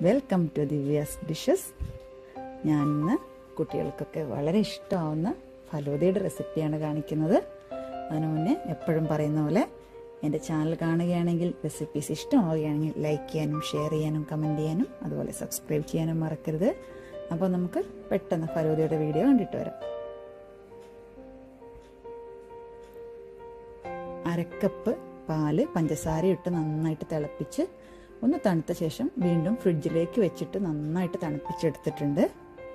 welcome to Divya's dishes ഞാൻ ഇന്ന് കുട്ടികൾക്കൊക്കെ വളരെ ഇഷ്ടമാവുന്ന ഫലൂദയുടെ റെസിപ്പിയാണ് കാണിക്കുന്നത് അതിനു മുന്നേ എപ്പോഴും പറയുന്ന പോലെ എൻ്റെ ചാനൽ കാണുകയാണെങ്കിൽ റെസിപ്പീസ് ഇഷ്ടമാവുകയാണെങ്കിൽ ലൈക്ക് ചെയ്യാനും ഷെയർ ചെയ്യാനും കമൻറ്റ് ചെയ്യാനും അതുപോലെ സബ്സ്ക്രൈബ് ചെയ്യാനും മറക്കരുത് അപ്പോൾ നമുക്ക് പെട്ടെന്ന് ഫലൂദയുടെ വീഡിയോ കണ്ടിട്ട് വരാം അരക്കപ്പ് പാല് പഞ്ചസാര ഇട്ട് നന്നായിട്ട് തിളപ്പിച്ച് ഒന്ന് തണുത്ത ശേഷം വീണ്ടും ഫ്രിഡ്ജിലേക്ക് വെച്ചിട്ട് നന്നായിട്ട് തണുപ്പിച്ചെടുത്തിട്ടുണ്ട്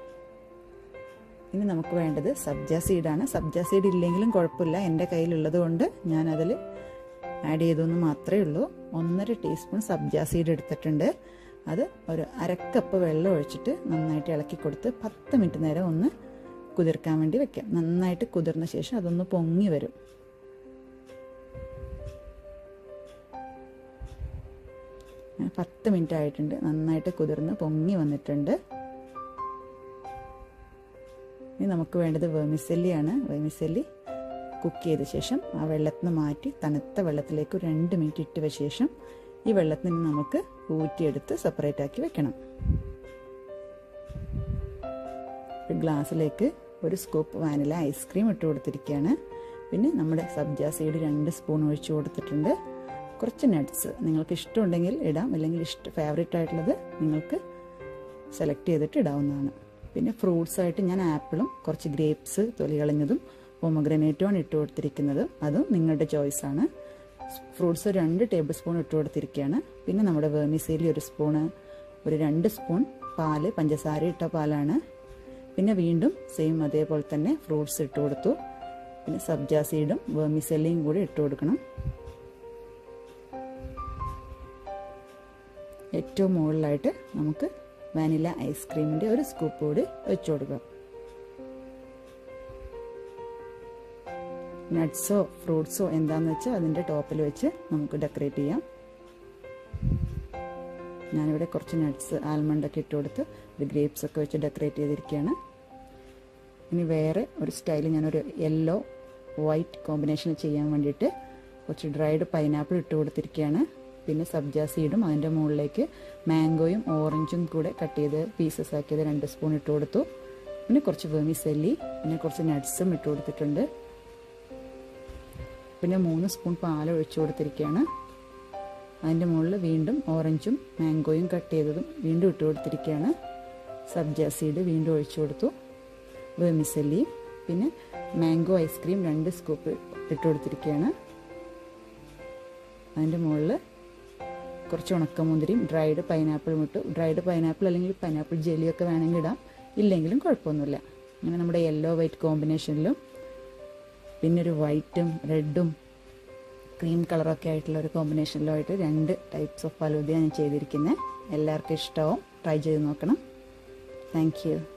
ഇനി നമുക്ക് വേണ്ടത് സബ്ജ സീഡാണ് സബ്ജ സീഡ് ഇല്ലെങ്കിലും കുഴപ്പമില്ല എൻ്റെ കയ്യിലുള്ളത് കൊണ്ട് ഞാൻ അതിൽ ആഡ് ചെയ്തെന്ന് മാത്രമേ ഉള്ളൂ ഒന്നര ടീസ്പൂൺ സബ്ജ സീഡ് എടുത്തിട്ടുണ്ട് അത് ഒരു അരക്കപ്പ് വെള്ളം ഒഴിച്ചിട്ട് നന്നായിട്ട് ഇളക്കി കൊടുത്ത് പത്ത് മിനിറ്റ് നേരം ഒന്ന് കുതിർക്കാൻ വേണ്ടി വെക്കാം നന്നായിട്ട് കുതിർന്ന ശേഷം അതൊന്ന് പൊങ്ങി വരും പത്ത് മിനിറ്റ് ആയിട്ടുണ്ട് നന്നായിട്ട് കുതിർന്ന് പൊങ്ങി വന്നിട്ടുണ്ട് ഇനി നമുക്ക് വേണ്ടത് വേമിസെല്ലിയാണ് വേമിസെല്ലി കുക്ക് ചെയ്ത ശേഷം ആ വെള്ളത്തിൽ നിന്ന് മാറ്റി തണുത്ത വെള്ളത്തിലേക്ക് ഒരു രണ്ട് മിനിറ്റ് ഇട്ട് വെച്ച ശേഷം ഈ വെള്ളത്തിൽ നിന്ന് നമുക്ക് ഊറ്റിയെടുത്ത് സെപ്പറേറ്റ് ആക്കി വെക്കണം ഒരു ഗ്ലാസ്സിലേക്ക് ഒരു സ്കൂപ്പ് വാനില ഐസ്ക്രീം ഇട്ട് കൊടുത്തിരിക്കുകയാണ് പിന്നെ നമ്മുടെ സബ്ജ സീഡ് രണ്ട് സ്പൂൺ ഒഴിച്ചു കൊടുത്തിട്ടുണ്ട് കുറച്ച് നട്ട്സ് നിങ്ങൾക്ക് ഇഷ്ടമുണ്ടെങ്കിൽ ഇടാം അല്ലെങ്കിൽ ഇഷ്ട ഫേവറേറ്റ് ആയിട്ടുള്ളത് നിങ്ങൾക്ക് സെലക്ട് ചെയ്തിട്ട് ഇടാവുന്നതാണ് പിന്നെ ഫ്രൂട്ട്സ് ആയിട്ട് ഞാൻ ആപ്പിളും കുറച്ച് ഗ്രേപ്സ് തൊലി കളഞ്ഞതും പൊമഗ്രനേറ്റുമാണ് ഇട്ട് കൊടുത്തിരിക്കുന്നത് അതും നിങ്ങളുടെ ചോയ്സാണ് ഫ്രൂട്ട്സ് രണ്ട് ടേബിൾ സ്പൂൺ ഇട്ട് കൊടുത്തിരിക്കുകയാണ് പിന്നെ നമ്മുടെ വേമിസേലി ഒരു സ്പൂണ് ഒരു രണ്ട് സ്പൂൺ പാല് പഞ്ചസാര ഇട്ട പാലാണ് പിന്നെ വീണ്ടും സെയിം അതേപോലെ തന്നെ ഫ്രൂട്ട്സ് ഇട്ട് കൊടുത്തു പിന്നെ സബ്ജ സീഡും വേമിസെല്ലിയും കൂടി ഇട്ട് കൊടുക്കണം ഏറ്റവും മുകളിലായിട്ട് നമുക്ക് വാനില ഐസ്ക്രീമിൻ്റെ ഒരു സ്കൂപ്പ് കൂടി വെച്ചു കൊടുക്കാം നട്ട്സോ ഫ്രൂട്ട്സോ എന്താണെന്ന് വെച്ചാൽ അതിൻ്റെ ടോപ്പിൽ വെച്ച് നമുക്ക് ഡെക്കറേറ്റ് ചെയ്യാം ഞാനിവിടെ കുറച്ച് നട്ട്സ് ആൽമണ്ടൊക്കെ ഇട്ട് കൊടുത്ത് ഒരു ഗ്രേപ്സ് ഒക്കെ വെച്ച് ഡെക്കറേറ്റ് ചെയ്തിരിക്കുകയാണ് ഇനി വേറെ ഒരു സ്റ്റൈൽ ഞാനൊരു യെല്ലോ വൈറ്റ് കോമ്പിനേഷൻ ചെയ്യാൻ വേണ്ടിയിട്ട് കുറച്ച് ഡ്രൈഡ് പൈനാപ്പിൾ ഇട്ട് കൊടുത്തിരിക്കുകയാണ് പിന്നെ സബ്ജ സീഡും അതിൻ്റെ മുകളിലേക്ക് മാംഗോയും ഓറഞ്ചും കൂടെ കട്ട് ചെയ്ത് പീസസ് ആക്കിയത് രണ്ട് സ്പൂൺ ഇട്ട് കൊടുത്തു പിന്നെ കുറച്ച് വെമിസെല്ലി പിന്നെ കുറച്ച് നട്ട്സും ഇട്ട് കൊടുത്തിട്ടുണ്ട് പിന്നെ മൂന്ന് സ്പൂൺ പാൽ ഒഴിച്ചു കൊടുത്തിരിക്കുകയാണ് അതിൻ്റെ മുകളിൽ വീണ്ടും ഓറഞ്ചും മാംഗോയും കട്ട് ചെയ്തതും വീണ്ടും ഇട്ട് കൊടുത്തിരിക്കുകയാണ് സബ്ജ സീഡ് വീണ്ടും ഒഴിച്ചു കൊടുത്തു വെമിസെല്ലി പിന്നെ മാംഗോ ഐസ്ക്രീം രണ്ട് സ്കൂപ്പ് ഇട്ട് കൊടുത്തിരിക്കുകയാണ് അതിൻ്റെ മുകളിൽ കുറച്ച് ഉണക്കമുന്തിരിയും ഡ്രൈഡ് പൈനാപ്പിളും ഇട്ടു ഡ്രൈഡ് പൈനാപ്പിൾ അല്ലെങ്കിൽ പൈനാപ്പിൾ ജെല്ലിയൊക്കെ വേണമെങ്കിൽ ഇടാം ഇല്ലെങ്കിലും കുഴപ്പമൊന്നുമില്ല അങ്ങനെ നമ്മുടെ യെല്ലോ വൈറ്റ് കോമ്പിനേഷനിലും പിന്നെ ഒരു വൈറ്റും റെഡും ക്രീം കളറൊക്കെ ആയിട്ടുള്ള ഒരു കോമ്പിനേഷനിലുമായിട്ട് രണ്ട് ടൈപ്സ് ഓഫ് ഫലൂദയാണ് ഞാൻ ചെയ്തിരിക്കുന്നത് എല്ലാവർക്കും ഇഷ്ടമാവും ട്രൈ ചെയ്ത് നോക്കണം താങ്ക്